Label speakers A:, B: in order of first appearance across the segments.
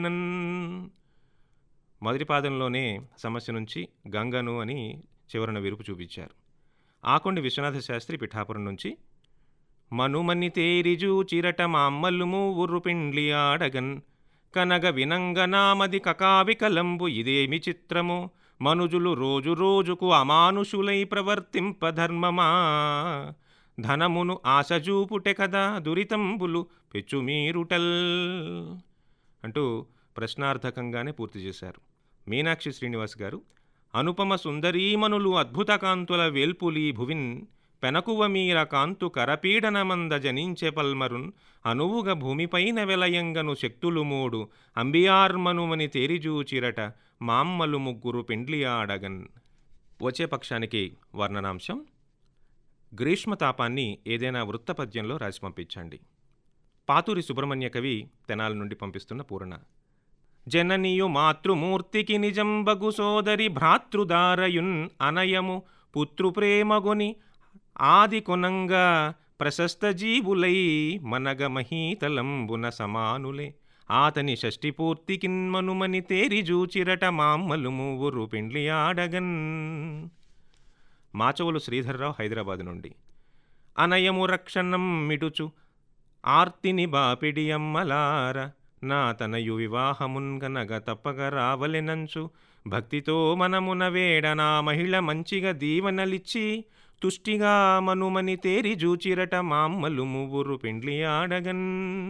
A: నన్ మొదటి పాదంలోనే సమస్య నుంచి గంగను అని చివరన విరుపు చూపించారు ఆకొండి విశ్వనాథ శాస్త్రి పిఠాపురం నుంచి మనుమని తేరిజు చిరట మామ్మలు మూవురు పిండ్లి ఆడగన్ కనగ వినంగనామది కకావికలంబు ఇదేమి చిత్రము మనుజులు రోజు రోజుకు అమానుషులై ప్రవర్తింప ధర్మమా ధనమును ఆశజూపుటె కదా దురితంబులు పెచ్చుమీరుటల్ అంటూ ప్రశ్నార్థకంగానే పూర్తి చేశారు మీనాక్షి శ్రీనివాస్ గారు అనుపమ సుందరీమణులు అద్భుత కాంతుల వేల్పులీ భువిన్ పెనకువ మీర కాంతు కరపీడనమంద జనించె పల్మరున్ అనువుగ భూమిపైన వెలయంగను శక్తులు మూడు అంబియార్మనుమని తేరిజూచిరట మామ్మలు ముగ్గురు పెండ్లియాడగన్ వచ్చే పక్షానికి వర్ణనాంశం గ్రీష్మతాపాన్ని ఏదైనా వృత్తపద్యంలో రాసి పంపించండి పాతూరి సుబ్రహ్మణ్య కవి తెనాల నుండి పంపిస్తున్న పూరణ జననియు మాతృమూర్తికి నిజంబగు సోదరి భ్రాతృదారయున్ అనయము పుత్రుప్రేమగొని ఆది కొనంగా ప్రశస్త జీవులై మనగ మహీతలంబున సమానులే ఆతని షష్ఠి పూర్తికిన్మనుమని తేరిజూచిరట మామ్మలు మూవురు పెండ్లి ఆడగన్ మాచవులు శ్రీధర్రావు హైదరాబాద్ నుండి అనయము రక్షణం మిడుచు ఆర్తిని బాపిడి అమ్మలార నా తనయు వివాహమున్గనగ తప్పక రావలెనంచు భక్తితో మనమున వేడ నా మహిళ మంచిగా దీవెనలిచ్చి తుష్టిగా మనుమని తేరి జూచిరట మామ్మలు మువ్వురు పెండ్లి ఆడగన్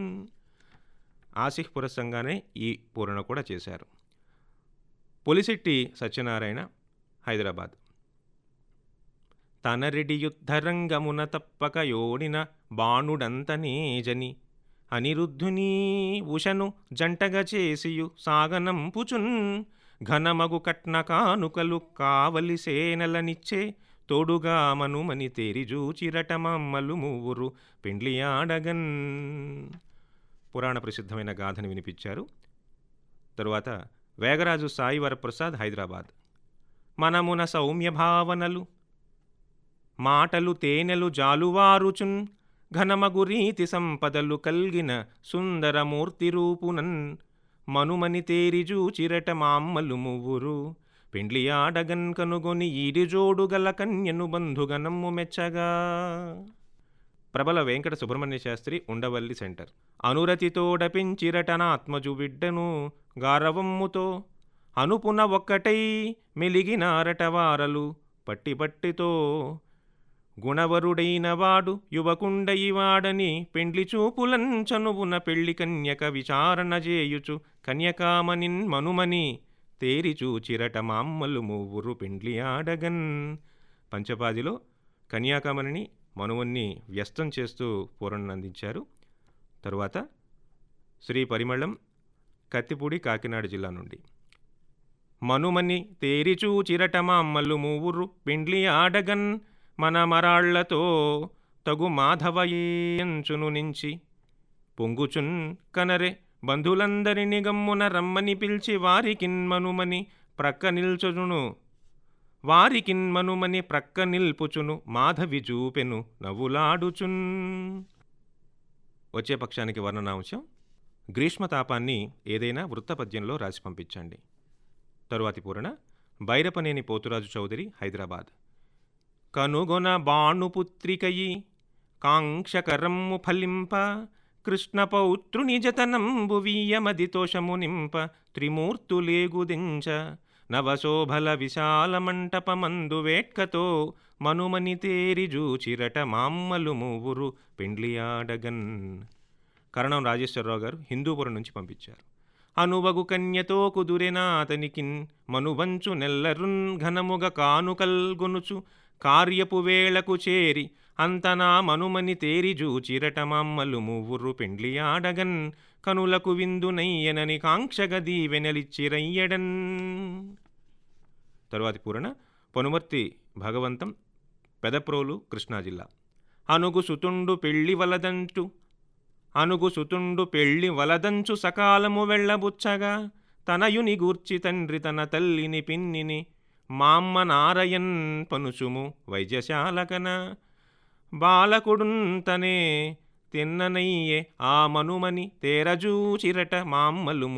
A: ఆసిఫ్ పురస్సంగానే ఈ పూరణ కూడా చేశారు పొలిశెట్టి సత్యనారాయణ హైదరాబాద్ తనరెడి యుద్ధరంగమున తప్పక యోడిన బాణుడంతనేజని అనిరుద్ధునీ ఉషను జంటగా చేసియు సాగనంపుచున్ ఘనమగు కట్న కానుకలు కావలి సేనలనిచ్చే తోడుగా మనుమని తేరిజూచిరట మమ్మలు మూవురు పెండ్లియాడగన్ పురాణ ప్రసిద్ధమైన గాథని వినిపించారు తరువాత వేగరాజు సాయి వరప్రసాద్ హైదరాబాద్ మనమున సౌమ్య భావనలు మాటలు తేనెలు జాలువారుచున్ ఘనమగు రీతి సంపదలు కల్గిన సుందరమూర్తి రూపునన్ మనుమని తేరిజూచిరట మామ్మలు మువ్వురు పెండ్లియాడగన్ కనుగొని ఈడిజోడు గల కన్యను బంధుగనమ్ము మెచ్చగా ప్రబల వెంకట సుబ్రహ్మణ్య శాస్త్రి ఉండవల్లి సెంటర్ అనురతితోడ పెంచిరటనాత్మజు బిడ్డను గారవమ్ముతో అనుపున ఒక్కటై మెలిగినారట వారలు పట్టి పట్టితో గుణవరుడైన వాడు యువకుండయివాడని పెండ్లి చూపులన్ చనువున పెళ్లి కన్యక విచారణ చేయుచు కన్యకామనిన్ మనుమని తేరి చూచిరట మామ్మలు మూవురు పెండ్లి ఆడగన్ పంచపాదిలో కన్యాకామణిని మనుమన్ని వ్యస్తం చేస్తూ పూరణను అందించారు తరువాత శ్రీ పరిమళం కత్తిపూడి కాకినాడ జిల్లా నుండి మనుమని తేరిచూచిరట మామ్మలు మూవురు పెండ్లి ఆడగన్ మన మరాళ్లతో తగు మాధవయంచును నుంచి పొంగుచున్ కనరే బంధులందరిని గమ్మున రమ్మని పిలిచి వారికిన్మనుమని ప్రక్క నిల్చును వారికిన్మనుమని ప్రక్క నిల్పుచును మాధవి చూపెను నవ్వులాడుచున్ వచ్చే పక్షానికి వర్ణనాంశం గ్రీష్మతాపాన్ని ఏదైనా వృత్తపద్యంలో రాసి పంపించండి తరువాతి పూరణ బైరపనేని పోతురాజు చౌదరి హైదరాబాద్ కనుగొన బాణుపుత్రికయి కాంక్షకరమ్ము ఫలింప కృష్ణపౌత్రుని జతనంబు వీయమదితోషము నింప త్రిమూర్తులేగుదించ నవశోభల విశాల మంటపమందు వేట్కతో మనుమని తేరి జూచిరట మామ్మలు మూవురు పెండ్లియాడగన్ కరణం రాజేశ్వరరావు గారు హిందూపురం నుంచి పంపించారు అనువగు కన్యతో కుదురెనా అతనికిన్ మనువంచు నెల్లరున్ ఘనముగ కానుకల్గొనుచు కార్యపు వేళకు చేరి అంతనా మనుమని తేరి జూచిరట మమ్మలు మువ్వురు పెండ్లియాడగన్ కనులకు విందునయ్యనని కాంక్షగ దీవెనలిచ్చిరయ్యడన్ తరువాతి పూరణ పొనుమర్తి భగవంతం పెదప్రోలు కృష్ణా జిల్లా అనుగు సుతుండు పెళ్లి వలదంటూ అనుగు సుతుండు పెళ్లి వలదంచు సకాలము వెళ్ళబుచ్చగా తనయుని గూర్చి తండ్రి తన తల్లిని పిన్నిని మామ్మ నారయన్ పనుచుము వైద్యశాలకన బాలకుడుంతనే తిన్ననయ్యే ఆ మనుమని తేరజూచిరట మామ్మలు